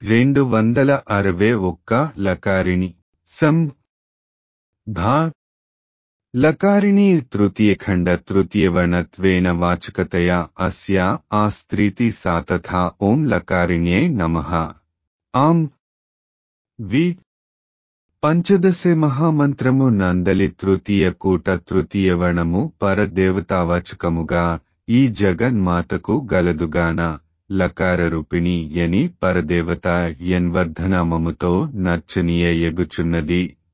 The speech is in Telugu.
రెండు వందల అరవై ఒక్క లకారిణి సం భా లకారిణీ తృతీయఖండ తృతీయవర్ణత్వేన వాచకతయా అస్యా ఆ స్త్రీతి సా తథా ఓం లకారిణ్యై నమః ఆం వి పంచదశ మహామంత్రము నందలి తృతీయ కూట తృతీయవర్ణము పరదేవతావాచకముగా ఈ జగన్మాతకు గలదుగాన లకార రూపిణి యని పరదేవత యన్వర్ధనామముతో నర్చనీయ ఎగుచున్నది